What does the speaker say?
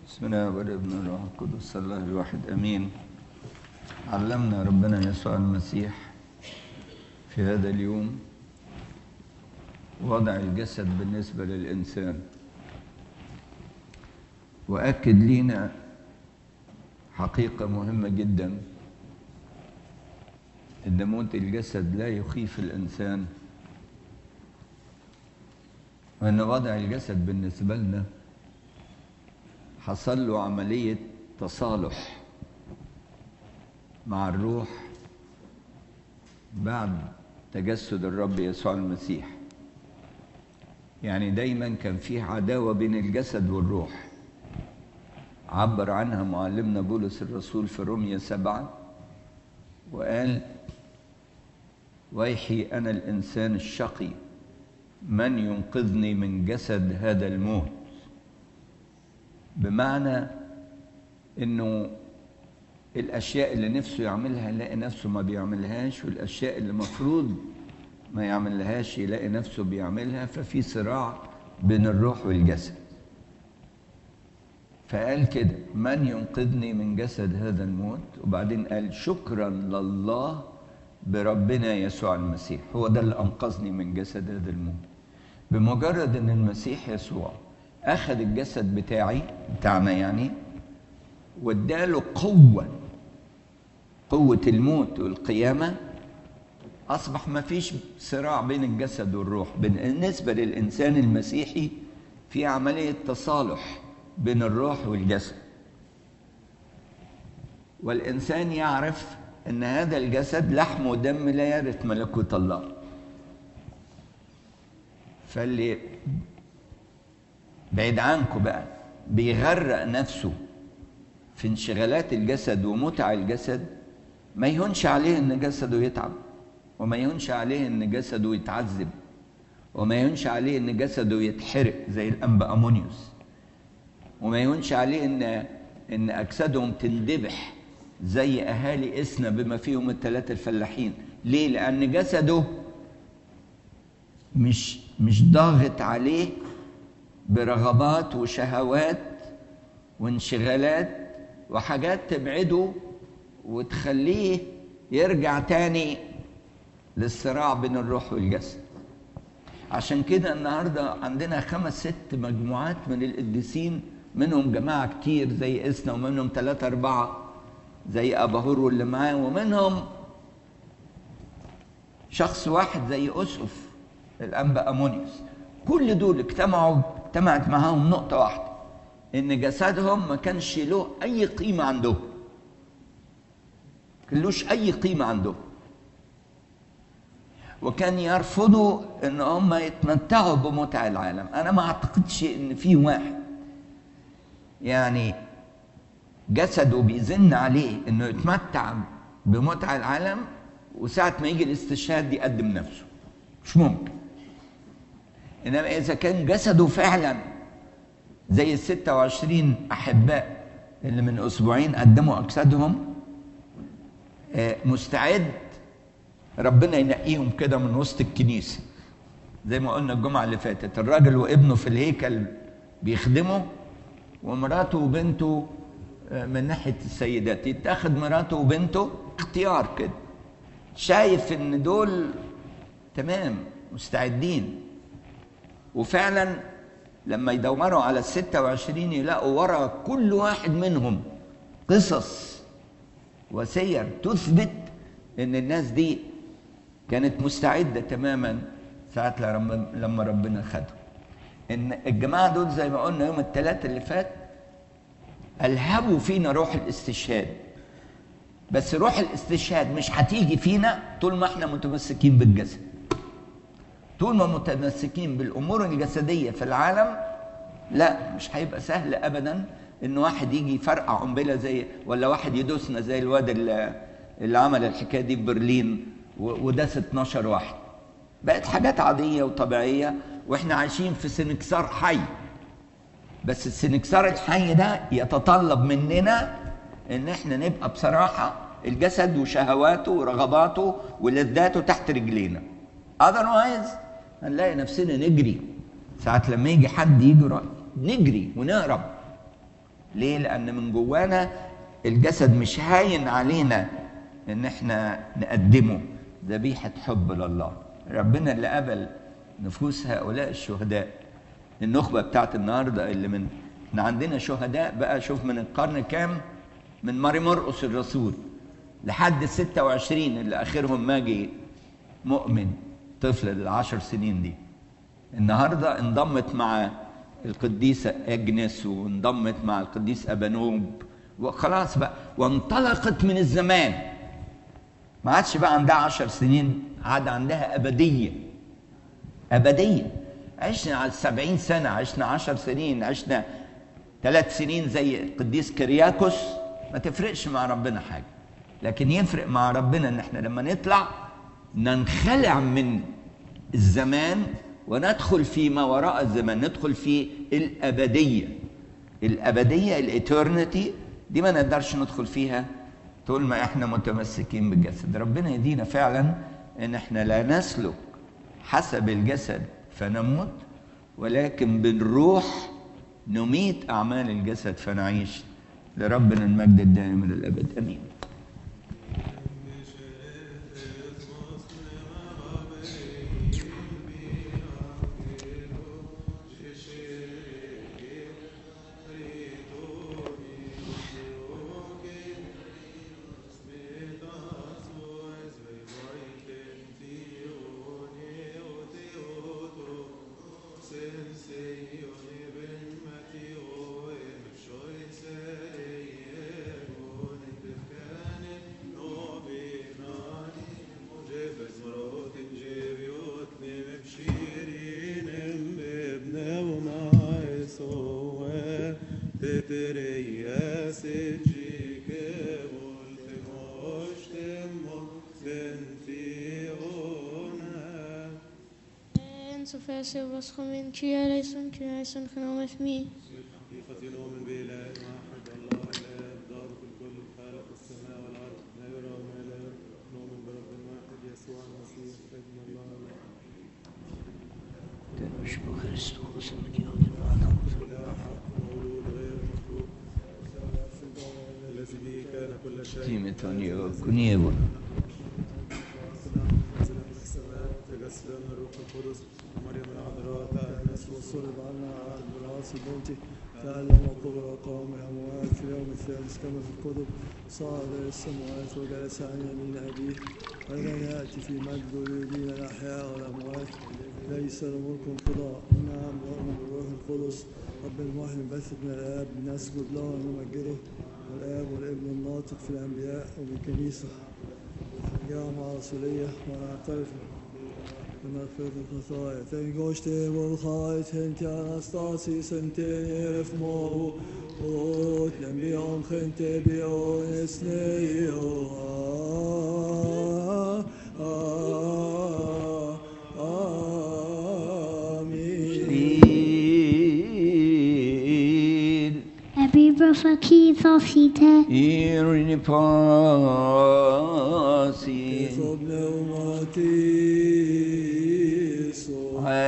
بسم الله والابن الروح القدس الله الواحد امين علمنا ربنا يسوع المسيح في هذا اليوم وضع الجسد بالنسبه للانسان واكد لينا حقيقه مهمه جدا ان موت الجسد لا يخيف الانسان وان وضع الجسد بالنسبه لنا حصل له عملية تصالح مع الروح بعد تجسد الرب يسوع المسيح يعني دايما كان في عداوة بين الجسد والروح عبر عنها معلمنا بولس الرسول في رومية سبعة وقال ويحي أنا الإنسان الشقي من ينقذني من جسد هذا الموت بمعنى انه الاشياء اللي نفسه يعملها يلاقي نفسه ما بيعملهاش والاشياء اللي المفروض ما يعملهاش يلاقي نفسه بيعملها ففي صراع بين الروح والجسد فقال كده من ينقذني من جسد هذا الموت وبعدين قال شكرا لله بربنا يسوع المسيح هو ده اللي انقذني من جسد هذا الموت بمجرد ان المسيح يسوع اخذ الجسد بتاعي بتاعنا يعني واداله قوه قوه الموت والقيامه اصبح ما فيش صراع بين الجسد والروح بالنسبه للانسان المسيحي في عمليه تصالح بين الروح والجسد والانسان يعرف ان هذا الجسد لحم ودم لا يرث ملكوت الله فاللي بعيد عنكم بقى بيغرق نفسه في انشغالات الجسد ومتع الجسد ما يهونش عليه ان جسده يتعب وما يهونش عليه ان جسده يتعذب وما يهونش عليه ان جسده يتحرق زي الانبا امونيوس وما يهونش عليه ان ان اجسادهم تندبح زي اهالي اسنا بما فيهم الثلاثه الفلاحين ليه لان جسده مش مش ضاغط عليه برغبات وشهوات وانشغالات وحاجات تبعده وتخليه يرجع تاني للصراع بين الروح والجسد عشان كده النهارده عندنا خمس ست مجموعات من القديسين منهم جماعة كتير زي اسنا ومنهم ثلاثة أربعة زي أباهور واللي معاه ومنهم شخص واحد زي أسقف الأنبا أمونيوس كل دول اجتمعوا اجتمعت معاهم نقطة واحدة إن جسدهم ما كانش له أي قيمة عندهم كلوش أي قيمة عندهم وكان يرفضوا إن هم يتمتعوا بمتع العالم أنا ما أعتقدش إن في واحد يعني جسده بيزن عليه إنه يتمتع بمتع العالم وساعة ما يجي الاستشهاد يقدم نفسه مش ممكن انما اذا كان جسده فعلا زي ال 26 احباء اللي من اسبوعين قدموا اجسادهم مستعد ربنا ينقيهم كده من وسط الكنيسه زي ما قلنا الجمعه اللي فاتت الراجل وابنه في الهيكل بيخدموا ومراته وبنته من ناحيه السيدات يتاخد مراته وبنته اختيار كده شايف ان دول تمام مستعدين وفعلا لما يدوروا على الستة وعشرين يلاقوا ورا كل واحد منهم قصص وسير تثبت ان الناس دي كانت مستعدة تماما ساعة لما ربنا خدهم ان الجماعة دول زي ما قلنا يوم الثلاث اللي فات ألهبوا فينا روح الاستشهاد بس روح الاستشهاد مش هتيجي فينا طول ما احنا متمسكين بالجسد طول ما متمسكين بالامور الجسديه في العالم لا مش هيبقى سهل ابدا ان واحد يجي يفرقع قنبله زي ولا واحد يدوسنا زي الواد اللي, اللي عمل الحكايه دي في برلين وداس 12 واحد بقت حاجات عاديه وطبيعيه واحنا عايشين في سنكسار حي بس السنكسار الحي ده يتطلب مننا ان احنا نبقى بصراحه الجسد وشهواته ورغباته ولذاته تحت رجلينا اذروايز هنلاقي نفسنا نجري ساعة لما يجي حد يجري نجري ونهرب ليه لان من جوانا الجسد مش هاين علينا ان احنا نقدمه ذبيحه حب لله ربنا اللي قبل نفوس هؤلاء الشهداء النخبه بتاعت النهارده اللي من احنا عندنا شهداء بقى شوف من القرن كام من ماري مرقس الرسول لحد 26 اللي اخرهم ماجي مؤمن طفل العشر سنين دي النهارده انضمت مع القديسه اجنس وانضمت مع القديس ابانوب وخلاص بقى وانطلقت من الزمان ما عادش بقى عندها عشر سنين عاد عندها أبدية أبدية عشنا على السبعين سنة عشنا عشر سنين عشنا ثلاث سنين زي القديس كرياكوس ما تفرقش مع ربنا حاجة لكن يفرق مع ربنا ان احنا لما نطلع ننخلع من الزمان وندخل في ما وراء الزمان ندخل في الأبدية الأبدية الإترنتي دي ما نقدرش ندخل فيها طول ما احنا متمسكين بالجسد ربنا يدينا فعلا ان احنا لا نسلك حسب الجسد فنموت ولكن بالروح نميت اعمال الجسد فنعيش لربنا المجد الدائم الى الابد امين så fæse vores min kyrie eleison, kyrie eleison, خنوم اسمي حقيقة نؤمن بإله واحد الله إله دار في الكل خالق السماء والأرض لا يرى وما لا يرى نؤمن برب واحد يسوع المسيح ابن الله لا حق مولود غير مخلوق الذي به كان كل شيء تيمتونيو كونيبو نزل من السماء تجسد من الروح القدس ومريم العذراء تأنس وصلب عنا عهد بالعاصي الموت تألم وقبر وقام من الأموات في اليوم الثالث كما في الكتب صعد إلى السماوات وجلس عن يمين أبيه ولن يأتي في مجد ليدين الأحياء والأموات ليس له ملك انقضاء نعم نؤمن بالروح القدس رب المحيي بث من الآب نسجد له ونمجده والآب والابن الناطق في الأنبياء وبالكنيسة جامعة رسولية ونعترف بمغفرة الخطايا تنقشت والخايت انت انستاسي سنتين رفمو وتنم بيهم خنت بيون اسنيو آمين Happy birthday, Jesus, Irini pasi صبنا وماتي